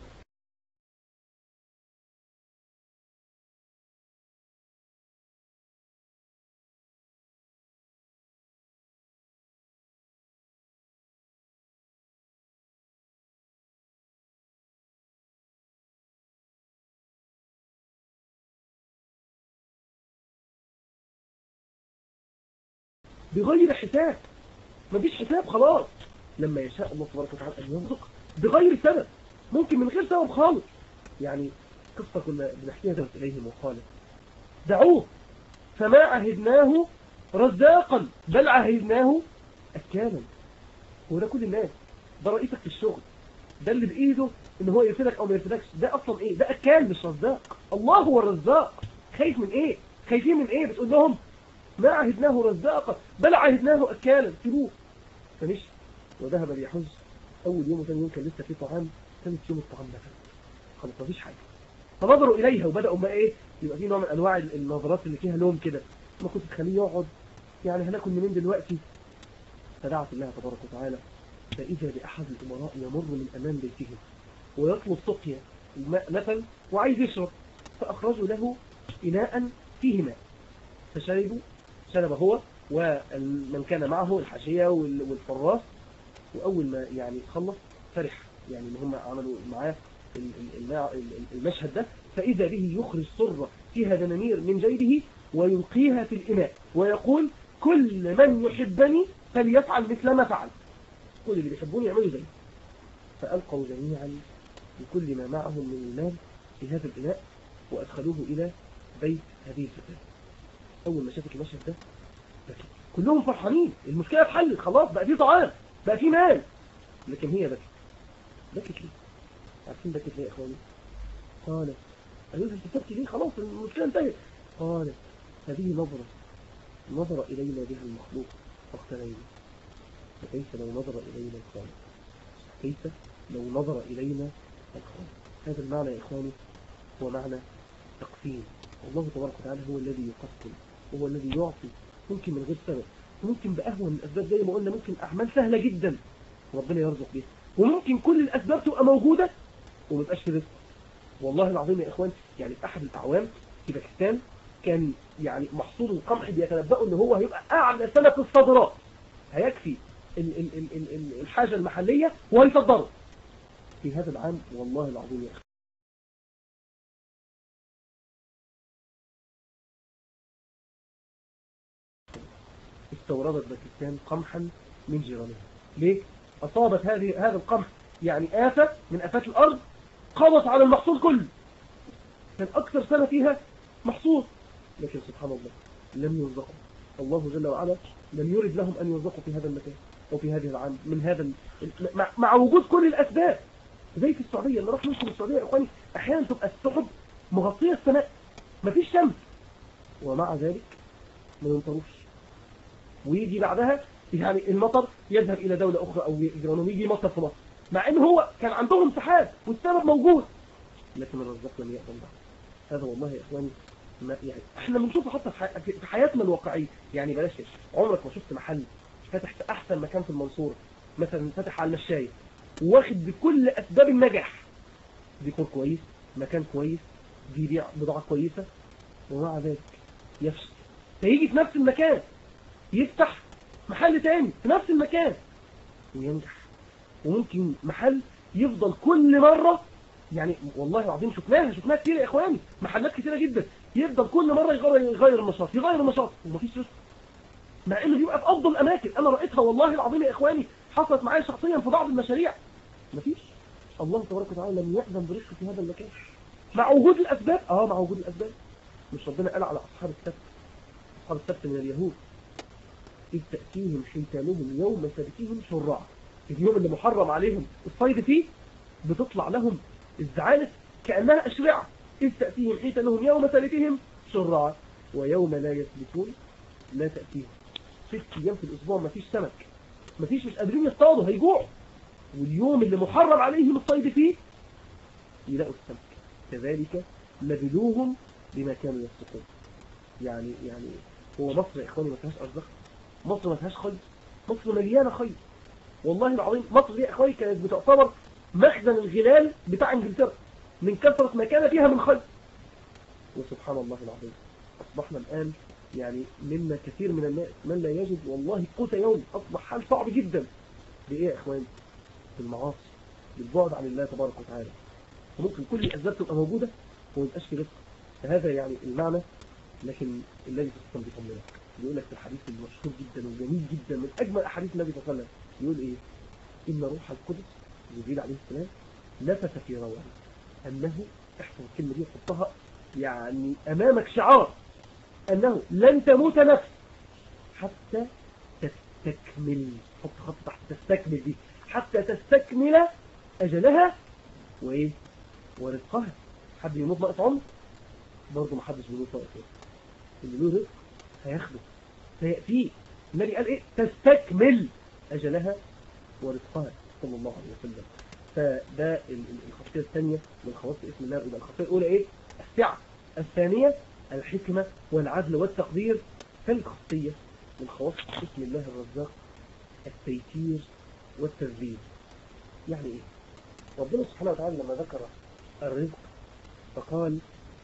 بغير حساب مفيش حساب خلاص لما يشاء الله تبارك وتعالى أن يرزق بغير سبب ممكن من غير سبب خالص يعني قصة كنا بنحكيها ذهبت إليهم وقالت دعوه فما عهدناه رزاقا بل عهدناه أكالا هو ده كل الناس ده رئيسك في الشغل ده اللي بإيده إن هو يرفدك أو ما يرفدكش ده أصلا إيه ده أكال مش رزاق الله هو الرزاق خايف من إيه خايفين من إيه بتقول لهم ما عهدناه رزاقا بل عهدناه أكالا سيبوه فمشي وذهب ليحج أول يوم وثاني يوم كان لسه في طعام ثالث يوم الطعام نفذ خلاص مفيش حاجة فنظروا إليها وبدأوا ما إيه يبقى في نوع من أنواع النظرات اللي فيها لوم كده ما كنت تخليه يقعد يعني هناكل منين دلوقتي فدعت الله تبارك وتعالى فإذا بأحد الأمراء يمر من أمام بيتهم ويطلب سقيا الماء مثل وعايز يشرب فأخرجوا له إناء فيه ماء فشربوا شرب هو ومن كان معه الحاشية والفراس وأول ما يعني خلص فرح يعني ان هم عملوا معاه المشهد ده فإذا به يخرج صرة فيها دنانير من جيبه ويلقيها في الإناء ويقول كل من يحبني فليفعل مثل ما فعل كل اللي بيحبوني يعملوا زي فألقوا جميعا بكل ما معهم من المال في هذا الإناء وأدخلوه إلى بيت هذه الفتاة أول ما شافت المشهد ده بكت كلهم فرحانين المشكلة اتحلت خلاص بقى في طعام بقى في مال لكن هي بكت بكت ليه عارفين بكت ليه يا إخواني قالت قالوا انت بتبكي ليه خلاص المشكلة انتهت قالت هذه نظرة نظر إلينا بها المخلوق فاقتنينا فكيف لو نظر إلينا الخالق كيف لو نظر إلينا الخالق هذا المعنى يا إخواني هو معنى تقسيم الله تبارك وتعالى هو الذي يقسم وهو الذي يعطي ممكن من غير سبب ممكن بأهون الأسباب زي ما قلنا ممكن أعمال سهلة جدا ربنا يرزق بيها وممكن كل الأسباب تبقى موجودة وما يبقاش في رزق والله العظيم يا إخوان يعني في أحد الأعوام في باكستان كان يعني محصول القمح بيتنبأوا ان هو هيبقى اعلى سنة في الصادرات هيكفي ال ال ال ال ال الحاجة المحلية وهيصدره في هذا العام والله العظيم يا اخي استوردت باكستان قمحا من جيرانها ليه؟ أصابت هذه هذا القمح يعني آفة من آفات الأرض قضت على المحصول كله كان أكثر سنة فيها محصول لكن سبحان الله لم يرزقوا الله جل وعلا لم يرد لهم أن يرزقوا في هذا المكان أو في هذه العام من هذا ال... مع... مع وجود كل الأسباب زي في السعودية اللي راح منكم السعودية يا إخواني أحيانا تبقى السحب مغطية السماء مفيش شمس ومع ذلك ما ينطروش ويجي بعدها يعني المطر يذهب إلى دولة أخرى أو يجرانهم يجي مطر في مصر مع إن هو كان عندهم سحاب والسبب موجود لكن الرزاق لم يأذن بعد هذا والله يا إخواني ما يعني احنا بنشوفه حتى في حياتنا الواقعية يعني بلاش عمرك ما شفت محل فاتح في احسن مكان في المنصورة مثلا فاتح على المشاية واخد بكل اسباب النجاح ديكور كويس مكان كويس بيبيع بضاعة كويسة ومع ذلك يفشل فيجي في نفس المكان يفتح محل تاني في نفس المكان وينجح وممكن محل يفضل كل مرة يعني والله العظيم شفناها شفناها كتير يا اخواني محلات كتيرة جدا يفضل كل مرة يغير يغير النشاط يغير النشاط ومفيش رزق مع انه بيبقى في افضل الاماكن انا رأيتها والله العظيم يا اخواني حصلت معايا شخصيا في بعض المشاريع مفيش الله تبارك وتعالى لم يأذن برزق في هذا المكان مع وجود الاسباب اه مع وجود الاسباب مش ربنا قال على اصحاب السبت اصحاب السبت من اليهود إذ تأتيهم حيتانهم يوم سبتهم شرعا اليوم اللي محرم عليهم الصيد فيه بتطلع لهم الزعانف كأنها أشرعة إذ تأتيهم حيتانهم يوم سبتهم شرعا ويوم لا يثبتون لا تأتيهم ست أيام في الأسبوع مفيش سمك مفيش مش قادرين يصطادوا هيجوعوا واليوم اللي محرم عليهم الصيد فيه يلاقوا السمك كذلك نبلوهم بما كانوا يفسقون يعني يعني هو مصر يا إخواني ما فيهاش أرزاق مصر ما فيهاش خير مصر مليانة خير والله العظيم مصر دي يا إخواني كانت بتعتبر مخزن الغلال بتاع انجلترا من كثرة ما كان فيها من خير وسبحان الله العظيم أصبحنا الآن يعني منا كثير من الناس من لا يجد والله قوت يوم أصبح حال صعب جدا بإيه يا إخواني بالمعاصي بالبعد عن الله تبارك وتعالى وممكن كل الأسباب تبقى موجودة وما يبقاش في رزق فهذا يعني المعنى لكن الذي تصدم بطمنك يقول لك في الحديث المشهور جدا وجميل جدا من أجمل أحاديث النبي صلى الله عليه وسلم يقول إيه إن روح القدس جبريل عليه السلام نفث في روعه أنه احفظ الكلمة دي وحطها يعني أمامك شعار أنه لن تموت نفس حتى تستكمل حط خط تحت تستكمل دي حتى تستكمل أجلها وإيه ورزقها حد يموت ناقص عمر برضه ما حدش بيموت ناقص عمر اللي له رزق هياخده فيأتيه النبي قال إيه تستكمل أجلها ورزقها صلى الله عليه وسلم فده الخاصية الثانية من خواص اسم الله يبقى الخاصية الأولى إيه السعة الثانية الحكمة والعدل والتقدير فالخاصية من خواص اسم الله الرزاق التيسير والتذليل يعني إيه ربنا سبحانه وتعالى لما ذكر الرزق فقال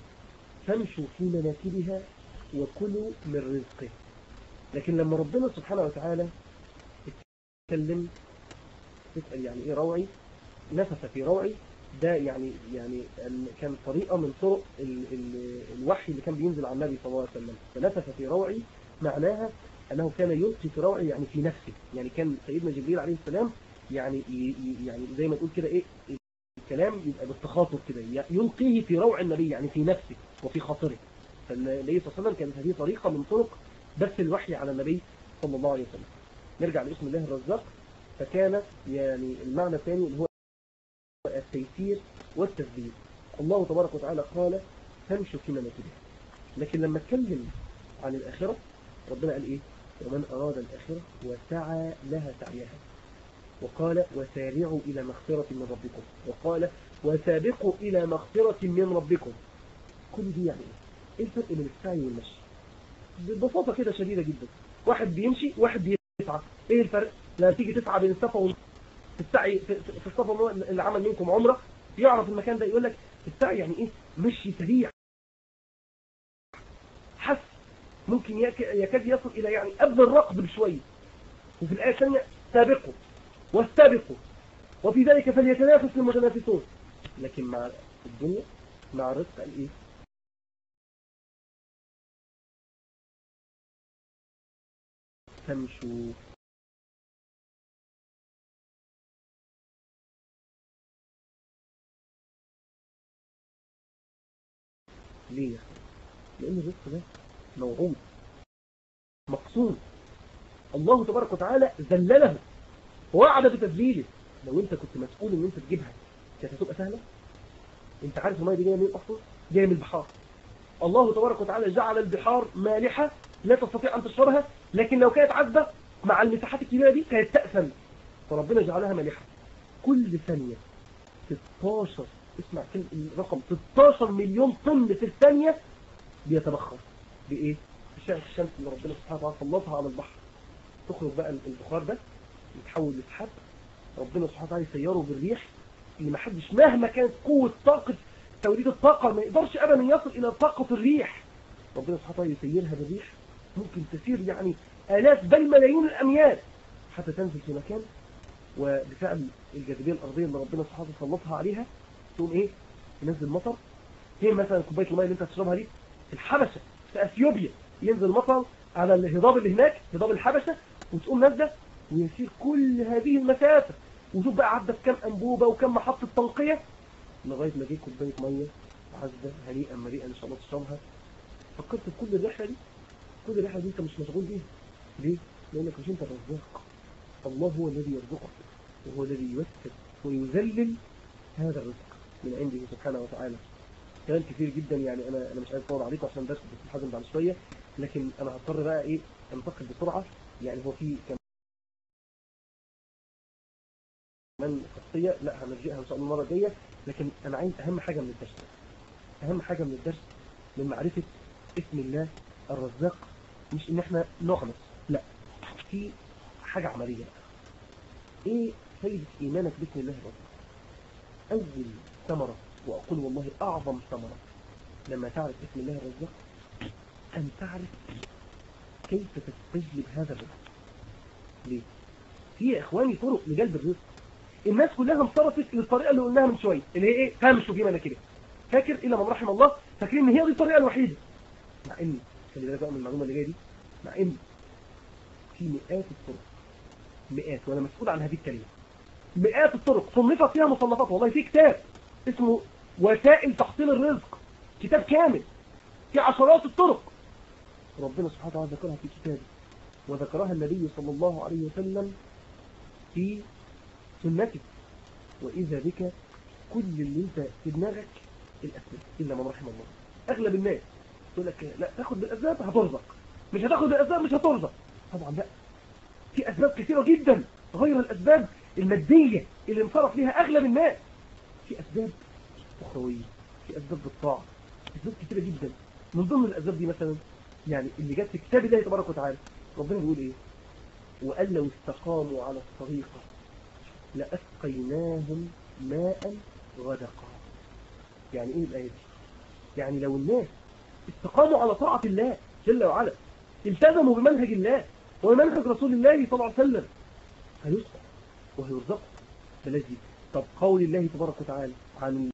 فامشوا في مناكبها وكلوا من رزقه لكن لما ربنا سبحانه وتعالى اتكلم تسأل يعني ايه روعي نفث في روعي ده يعني يعني كان طريقة من طرق ال ال الوحي اللي كان بينزل على النبي صلى الله عليه وسلم فنفث في روعي معناها أنه كان يلقي في روعي يعني في نفسه يعني كان سيدنا جبريل عليه السلام يعني يعني زي ما تقول كده ايه الكلام يبقى بالتخاطر كده يلقيه في روع النبي يعني في نفسه وفي خاطره فالنبي صلى الله عليه وسلم كانت هذه طريقة من طرق بث الوحي على النبي صلى الله عليه وسلم نرجع لاسم الله الرزاق فكان يعني المعنى الثاني اللي هو التيسير والتسديد الله تبارك وتعالى قال فامشوا في مناكبها لكن لما اتكلم عن الآخرة ربنا قال إيه ومن أراد الآخرة وسعى لها سعيها وقال وسارعوا إلى مغفرة من ربكم وقال وسابقوا إلى مغفرة من ربكم كل دي يعني إيه؟ إيه الفرق بين السعي والمشي ببساطة كده شديدة جدا واحد بيمشي واحد بيسعى إيه الفرق لما تيجي تسعى بين الصفا والمروة في السعي في الصفا اللي عمل منكم عمرة يعرف المكان ده يقول لك السعي يعني ايه مشي سريع حس ممكن يكاد يصل الى يعني قبل الرقب بشوية وفي الآية الثانية سابقوا واستبقوا وفي ذلك فليتنافس المتنافسون لكن مع الدنيا مع الرزق قال ايه تمشوا ليه لأن الرزق ده موعود مقصود الله تبارك وتعالى ذلله ووعد بتذليله لو انت كنت مسؤول ان انت تجيبها كانت هتبقى سهلة انت عارف المية دي جاية منين اصلا جاية من البحار الله تبارك وتعالى جعل البحار مالحة لا تستطيع ان تشربها لكن لو كانت عذبة مع المساحات الكبيرة دي كانت تأثم فربنا جعلها مالحة كل ثانية 16 اسمع الرقم 16 مليون طن في الثانية بيتبخر بإيه؟ بشعة الشمس اللي ربنا سبحانه وتعالى سلطها على البحر تخرج بقى البخار ده يتحول لسحاب ربنا سبحانه وتعالى يسيره بالريح اللي ما حدش مهما كانت قوة طاقة توليد الطاقة ما يقدرش أبدا يصل إلى طاقة الريح ربنا سبحانه وتعالى يسيرها بالريح ممكن تسير يعني آلاف بل ملايين الأميال حتى تنزل في مكان وبفعل الجاذبية الأرضية اللي ربنا سبحانه وتعالى سلطها عليها تقوم ايه ينزل مطر هي مثلا كوبايه الميه اللي انت هتشربها دي في الحبشه في اثيوبيا ينزل مطر على الهضاب اللي هناك هضاب الحبشه وتقوم نازله ويسير كل هذه المسافه وشوف بقى عدى في كام انبوبه وكم محطه تنقيه لغايه ما جه كوبايه ميه عذبه هنيئا مريئا ان شاء الله تشربها فكرت في كل الرحله دي كل الرحله دي انت مش مشغول بيها ليه؟ لانك مش انت الرزاق الله هو الذي يرزقك وهو الذي يوسر ويذلل هذا الرزق من عنده سبحانه وتعالى كلام كثير جدا يعني انا انا مش عايز اطول عليكم عشان درس بس الحزم بعد شويه لكن انا هضطر بقى ايه انتقل بسرعه يعني هو في كمان خاصيه لا هنرجعها ان شاء الله المره الجايه لكن انا عايز اهم حاجه من الدرس اهم حاجه من الدرس من معرفه اسم الله الرزاق مش ان احنا نغلط لا في حاجه عمليه بقى ايه فايده ايمانك باسم الله الرزاق أول ثمرة وأقول والله أعظم ثمرة لما تعرف اسم الله الرزاق أن تعرف كيف تستجلب هذا الرزق ليه؟ في يا إخواني طرق لجلب الرزق الناس كلها انصرفت للطريقة اللي قلناها من شوية اللي هي إيه؟ فامشوا في مناكبها فاكر إلا من رحم الله فاكرين إن هي دي الطريقة الوحيدة مع إن خلي بالك بقى من المعلومة اللي جاية دي مع إن في مئات الطرق مئات وأنا مسؤول عن هذه الكلمة مئات الطرق صنفت فيها مصنفات والله في كتاب اسمه وسائل تحصيل الرزق كتاب كامل في عشرات الطرق ربنا سبحانه وتعالى ذكرها في كتابه وذكرها النبي صلى الله عليه وسلم في سنته وإذا بك كل اللي انت في دماغك الأسباب إلا من رحم الله أغلب الناس تقول لك لا تاخد بالأسباب هترزق مش هتاخد بالأسباب مش هترزق طبعا لا في أسباب كثيرة جدا غير الأسباب المادية اللي انصرف ليها أغلب الناس في أسباب أخروية في أسباب بالطاعة أسباب كثيرة جدا من ضمن الأسباب دي مثلا يعني اللي جت في كتاب الله تبارك وتعالى ربنا بيقول إيه وقال لو استقاموا على الطريقة لأسقيناهم ماء غدقا يعني إيه الآية دي يعني لو الناس استقاموا على طاعة الله جل وعلا التزموا بمنهج الله ومنهج رسول الله صلى الله عليه وسلم هيسقى وهيرزقه بلاش دي طب قول الله تبارك وتعالى عن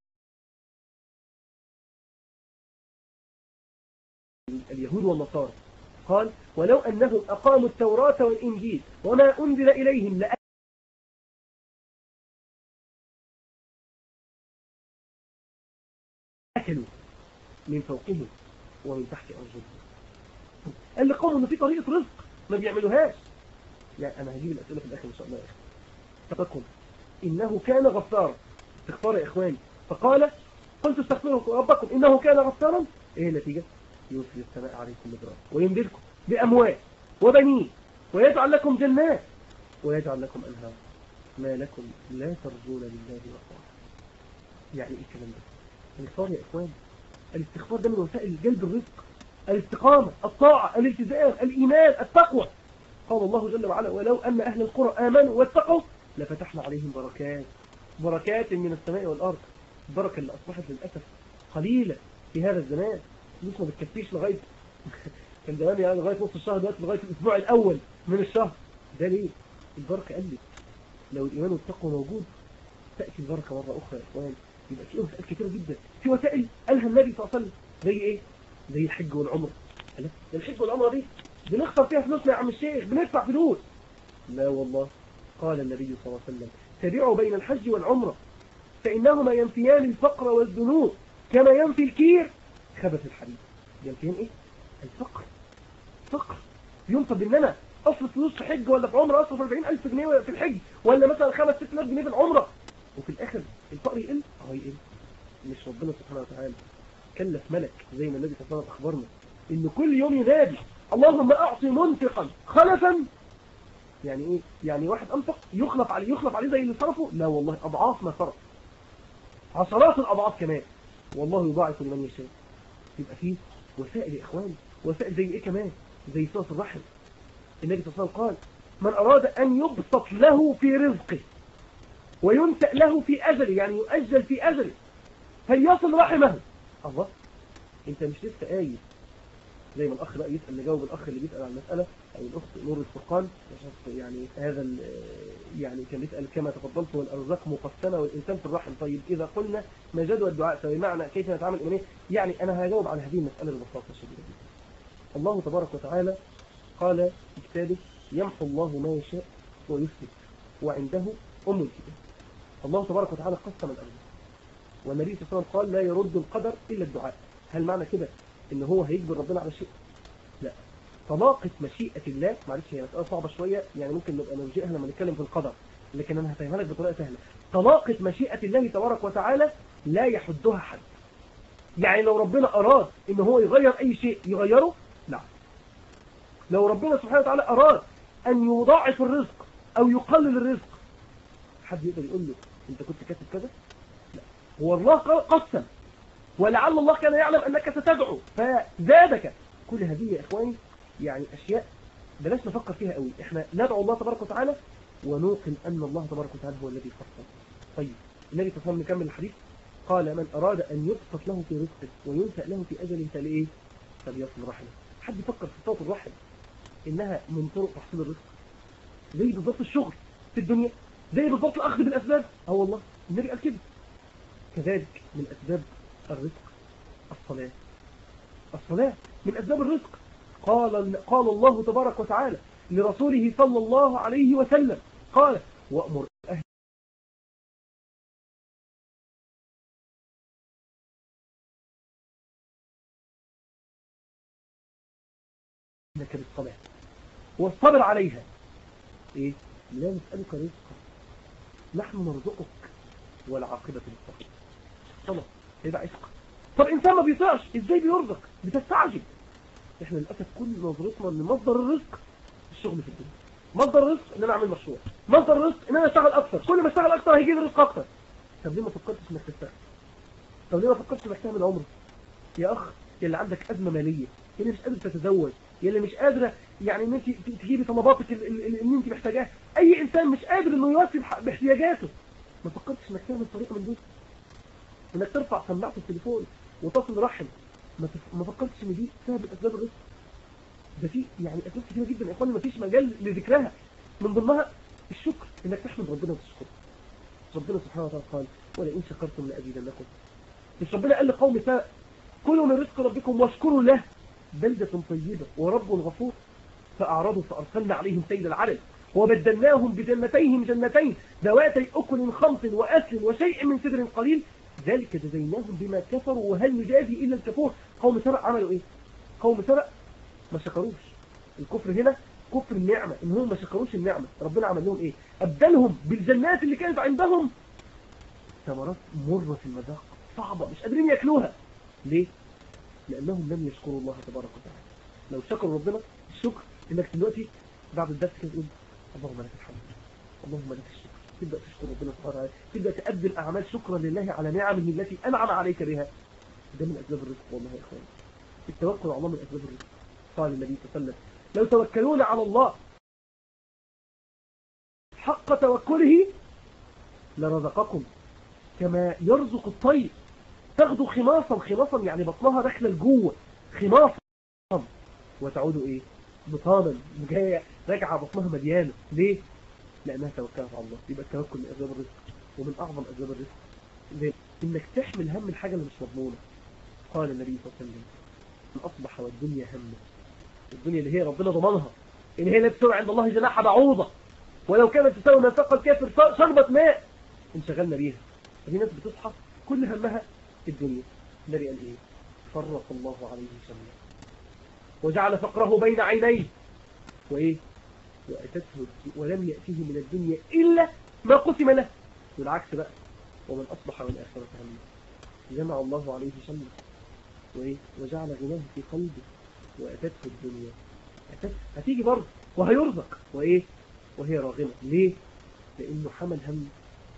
اليهود والنصارى قال ولو أنهم أقاموا التوراة والإنجيل وما أنزل إليهم لأكلوا من فوقهم ومن تحت أرجلهم قال لقوم إن في طريقة رزق ما بيعملوهاش يعني أنا هجيب الأسئلة في الآخر إن شاء الله يا أخي تقول إنه كان غفارا استغفار يا إخواني فقال قلت استغفروا ربكم إنه كان غفارا إيه النتيجة يرسل السماء عليكم مدرارا ويمدلكم بأموال وبنين ويجعل لكم جنات ويجعل لكم أنهار ما لكم لا ترجون لله وقارا يعني إيه الكلام ده الاستغفار يا إخوان الاستغفار ده من وسائل جلب الرزق الاستقامة الطاعة الالتزام الإيمان التقوى قال الله جل وعلا ولو أن أهل القرى آمنوا واتقوا لفتحنا عليهم بركات بركات من السماء والأرض البركة اللي أصبحت للأسف قليلة في هذا الزمان فلوس ما بتكفيش لغاية كان زمان يعني لغاية نص الشهر دلوقتي لغاية الأسبوع الأول من الشهر ده ليه؟ البركة قلت لو الإيمان والتقوى موجود تأتي البركة مرة أخرى يا إخوان يبقى في وسائل كثيرة جدا في وسائل قالها النبي صلى الله عليه وسلم زي إيه؟ زي الحج والعمرة ده الحج والعمرة دي بنخسر فيها فلوسنا يا عم الشيخ بندفع فلوس لا والله قال النبي صلى الله عليه وسلم تبعوا بين الحج والعمرة فإنهما ينفيان الفقر والذنوب كما ينفي الكير خبث الحديد ينفيان إيه؟ الفقر فقر ينطب إن أنا أصرف فلوس في حج ولا في عمرة أصرف 40000 جنيه في الحج ولا مثلا 5 6000 جنيه في العمرة وفي الآخر الفقر يقل أهو يقل مش ربنا سبحانه وتعالى كلف ملك زي ما النبي صلى الله عليه وسلم أخبرنا إن كل يوم ينادي اللهم أعطي منفقا خلفا يعني إيه يعني واحد أنفق يخلف عليه يخلف عليه زي اللي صرفه لا والله أضعاف ما صرف عشرات الأضعاف كمان والله يضاعف لمن يشاء يبقى فيه وسائل يا إخواني وسائل زي إيه كمان زي صلة الرحم النبي صلى الله عليه وسلم قال من أراد أن يبسط له في رزقه وينسأ له في أجله يعني يؤجل في أجله فليصل رحمه الله انت مش لسه قايل زي ما الاخ بقى يسال نجاوب الاخ اللي بيسال عن المساله او الاخت نور الفرقان يعني هذا يعني كان بيسال كما تفضلت والارزاق مقسمه والانسان في الرحم طيب اذا قلنا ما جدوى الدعاء فبمعنى كيف نتعامل اليه يعني انا هجاوب على هذه المساله ببساطه شديده جدا الله تبارك وتعالى قال في كتابه يمحو الله ما يشاء ويثبت وعنده ام الكتاب الله تبارك وتعالى قسم الارزاق والنبي صلى الله عليه وسلم قال لا يرد القدر الا الدعاء هل معنى كده ان هو هيجبر ربنا على شيء لا طلاقة مشيئة الله معلش هي مسألة صعبة شوية يعني ممكن نبقى نرجئها لما نتكلم في القدر لكن انا هفهمها لك بطريقة سهلة طلاقة مشيئة الله تبارك وتعالى لا يحدها حد يعني لو ربنا اراد ان هو يغير اي شيء يغيره لا لو ربنا سبحانه وتعالى اراد ان يضاعف الرزق او يقلل الرزق حد يقدر يقول له انت كنت كاتب كذا لا هو الله قسم ولعل الله كان يعلم أنك ستدعو فزادك كل هذه يا إخواني يعني أشياء بلاش نفكر فيها قوي إحنا ندعو الله تبارك وتعالى ونوقن أن الله تبارك وتعالى هو الذي فصل طيب النبي صلى الله عليه وسلم نكمل الحديث قال من أراد أن يبسط له في رزقه وينسأ له في أجله فلإيه فليصل رحمه حد يفكر في صوت الرحم إنها من طرق تحصيل الرزق زي بالضبط الشغل في الدنيا زي بالضبط الأخذ بالأسباب اه والله النبي قال كده كذلك من أسباب الرزق الصلاة الصلاة من أسباب الرزق قال, قال الله تبارك وتعالى لرسوله صلى الله عليه وسلم قال وأمر أهل لك بالصلاة والصبر عليها إيه؟ لا نسألك رزقا نحن نرزقك والعاقبة للتقوى صلاة هيبقى عشق طب انسان ما بيطيعش ازاي بيرزق بتستعجل احنا للاسف كل نظرتنا ان مصدر الرزق الشغل في الدنيا مصدر الرزق ان انا اعمل مشروع مصدر الرزق ان انا اشتغل اكتر كل ما اشتغل اكتر هيجي لي رزق اكتر طب ليه ما فكرتش انك تشتغل طب ليه ما فكرتش انك تعمل عمره يا اخ يا اللي عندك ازمه ماليه يا اللي مش قادر تتزوج يا اللي مش قادره يعني ان انت تجيبي طلباتك اللي انت محتاجاها اي انسان مش قادر انه يوفي باحتياجاته ما فكرتش انك تعمل طريقه من دول انك ترفع سماعه التليفون وتصل رحم ما, تف... ما فكرتش ان دي سبب اسباب الرزق ده في يعني اسباب كتيره جدا يا اخواني ما فيش مجال لذكرها من ضمنها الشكر انك تحمد ربنا وتشكره ربنا سبحانه وتعالى قال ولئن شكرتم لأزيدنكم مش ربنا قال لقوم ساء كلوا من رزق ربكم واشكروا له بلدة طيبة ورب غفور فأعرضوا فأرسلنا عليهم سيد العرب وبدلناهم بجنتيهم جنتين ذواتي أكل خمط وأسل وشيء من سدر قليل ذلك جزيناهم بما كفروا وهل نجازي إلا الكفور قوم سبأ عملوا إيه قوم سبأ ما شكروش الكفر هنا كفر النعمة إن هم ما شكروش النعمة ربنا عمل لهم إيه أبدلهم بالجنات اللي كانت عندهم ثمرات مرة في المذاق صعبة مش قادرين يأكلوها ليه؟ لأنهم لم يشكروا الله تبارك وتعالى لو شكروا ربنا الشكر إنك دلوقتي بعد الدرس كده تقول اللهم لك الحمد اللهم لك الشكر تبدأ تشكر ربنا سبحانه وتعالى تبدأ تقدم أعمال شكرا لله على نعمه التي أنعم عليك بها ده من أسباب الرزق والله يا إخواني التوكل على الله من أسباب الرزق قال النبي صلى الله عليه وسلم لو توكلون على الله حق توكله لرزقكم كما يرزق الطير تاخدوا خماصا خماصا يعني بطنها داخله لجوه خماصا وتعودوا ايه بطانا جايه راجعه بطنها مليانه ليه لانها توكلت على الله يبقى التوكل من اسباب الرزق ومن اعظم اسباب الرزق ليه؟ انك تحمل هم الحاجه اللي مش مضمونه قال النبي صلى الله عليه وسلم من اصبح والدنيا همه الدنيا اللي هي ربنا ضمنها ان هي لا تسوي عند الله جناح بعوضه ولو كانت تساوي ما سقى الكافر شربة ماء انشغلنا بيها ففي ناس بتصحى كل همها الدنيا النبي قال ايه فرق الله عليه شمله وجعل فقره بين عينيه وايه واتته ولم يأتيه من الدنيا إلا ما قسم له والعكس بقى ومن أصبح والآخرة همه جمع الله عليه شمله وايه وجعل غناه في قلبه وأتته الدنيا أتت هتيجي برضه وهيرزق وإيه وهي راغمة ليه لأنه حمل هم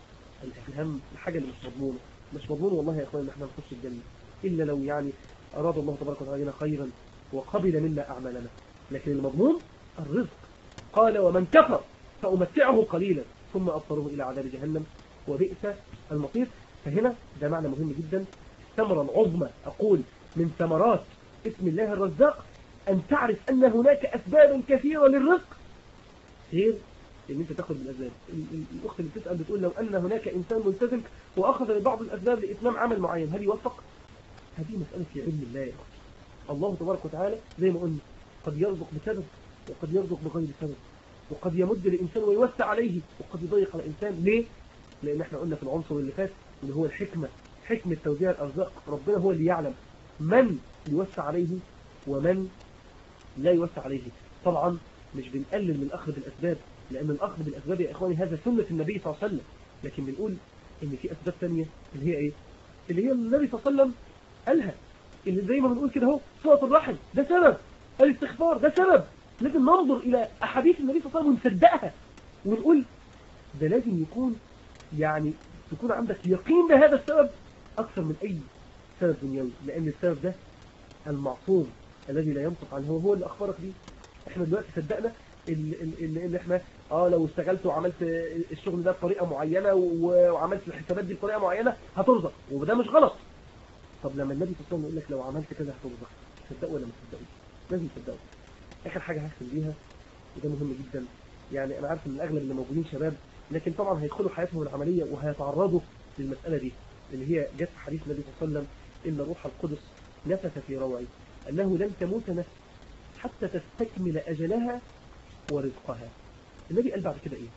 الهم الحاجة اللي مش مضمونة مش مضمون والله يا أخوان إن احنا نخش الجنة إلا لو يعني أراد الله تبارك وتعالى لنا خيرا وقبل منا أعمالنا لكن المضمون الرزق قال ومن كفر فأمتعه قليلا ثم أضطره إلى عذاب جهنم وبئس المصير فهنا ده معنى مهم جدا الثمرة العظمى أقول من ثمرات اسم الله الرزاق أن تعرف أن هناك أسبابا كثيرة للرزق غير ان انت تاخد بالاسباب الاخت اللي بتسال بتقول لو ان هناك انسان ملتزم واخذ ببعض الاسباب لاتمام عمل معين هل يوفق هذه مساله في علم الله يا اخي الله تبارك وتعالى زي ما قلنا قد يرزق بسبب وقد يرزق بغير سبب وقد يمد للانسان ويوسع عليه وقد يضيق على الانسان ليه لان احنا قلنا في العنصر اللي فات اللي هو الحكمه حكمه توزيع الارزاق ربنا هو اللي يعلم من يوسع عليه ومن لا يوسع عليه طبعا مش بنقلل من الأخذ بالأسباب لأن الأخذ بالأسباب يا إخواني هذا سنة النبي صلى الله عليه وسلم لكن بنقول إن في أسباب ثانية اللي هي إيه اللي هي النبي صلى الله عليه وسلم قالها اللي زي ما بنقول كده اهو صلة الرحم ده سبب الاستغفار ده سبب لازم ننظر إلى أحاديث النبي صلى الله عليه وسلم ونصدقها ونقول ده لازم يكون يعني تكون عندك يقين بهذا السبب أكثر من أي سبب دنيوي لأن السبب ده المعصوم الذي لا ينطق عنه هو اللي أخبرك بيه احنا دلوقتي صدقنا ان ان ان احنا اه لو اشتغلت وعملت الشغل ده بطريقه معينه وعملت الحسابات دي بطريقه معينه هترزق وده مش غلط طب لما النبي صلى الله عليه وسلم يقول لك لو عملت كذا هترزق تصدقوا ولا ما تصدقوش لازم تصدقوا اخر حاجه هختم بيها وده مهم جدا يعني انا عارف ان الاغلب اللي موجودين شباب لكن طبعا هيدخلوا حياتهم العمليه وهيتعرضوا للمساله دي اللي هي جت في حديث النبي صلى الله عليه وسلم ان روح القدس نفث في روعي انه لن تموت نفس حتى تستكمل أجلها ورزقها النبي قال بعد كده إيه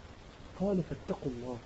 قال فاتقوا الله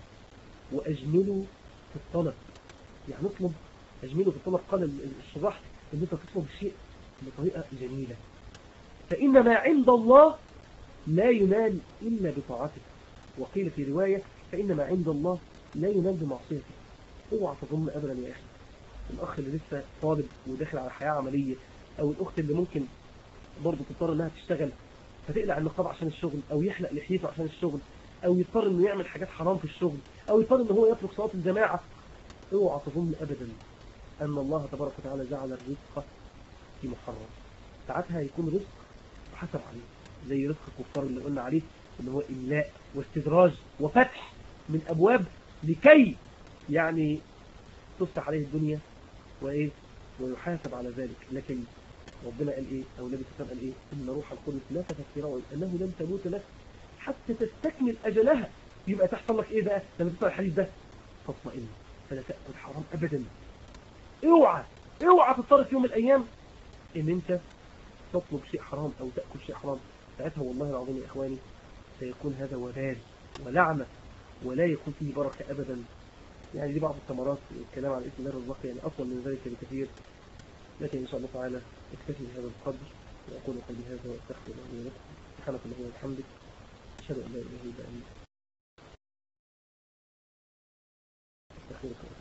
وأجملوا في الطلب يعني اطلب أجملوا في الطلب قال الشراح أن أنت تطلب شيء بطريقة جميلة فإن ما عند الله لا ينال إلا بطاعته وقيل في رواية فإن ما عند الله لا ينال بمعصيته اوعى تظن أبدا يا أخي الأخ اللي لسه طالب وداخل على حياة عملية أو الأخت اللي ممكن برضه تضطر انها تشتغل فتقلع النقاب عشان الشغل او يحلق لحيته عشان الشغل او يضطر انه يعمل حاجات حرام في الشغل او يضطر ان هو يترك صلاه الجماعه اوعى تظن ابدا ان الله تبارك وتعالى جعل الرزق في محرم ساعتها هيكون رزق حسب عليه زي رزق الكفار اللي قلنا عليه اللي هو املاء واستدراج وفتح من ابواب لكي يعني تفتح عليه الدنيا وايه ويحاسب على ذلك لكن ربنا قال ايه او النبي صلى الله عليه وسلم قال ايه ان روح القدس لا تفكر انه لن تموت نفس حتى تستكمل اجلها يبقى تحصل لك ايه بقى لما تسمع الحديث ده تطمئن فلا تاكل حرام ابدا اوعى اوعى تضطر في يوم من الايام ان انت تطلب شيء حرام او تاكل شيء حرام ساعتها والله العظيم يا اخواني سيكون هذا وبال ولعنه ولا يكون فيه بركه ابدا يعني دي بعض الثمرات الكلام عن اسم الله الرزاق يعني اطول من ذلك بكثير لكن ان شاء الله تعالى اكتفي بهذا القدر واقول قولي هذا واستغفر الله لي ولكم سبحانك اللهم وبحمدك اشهد ان لا اله الا انت استغفرك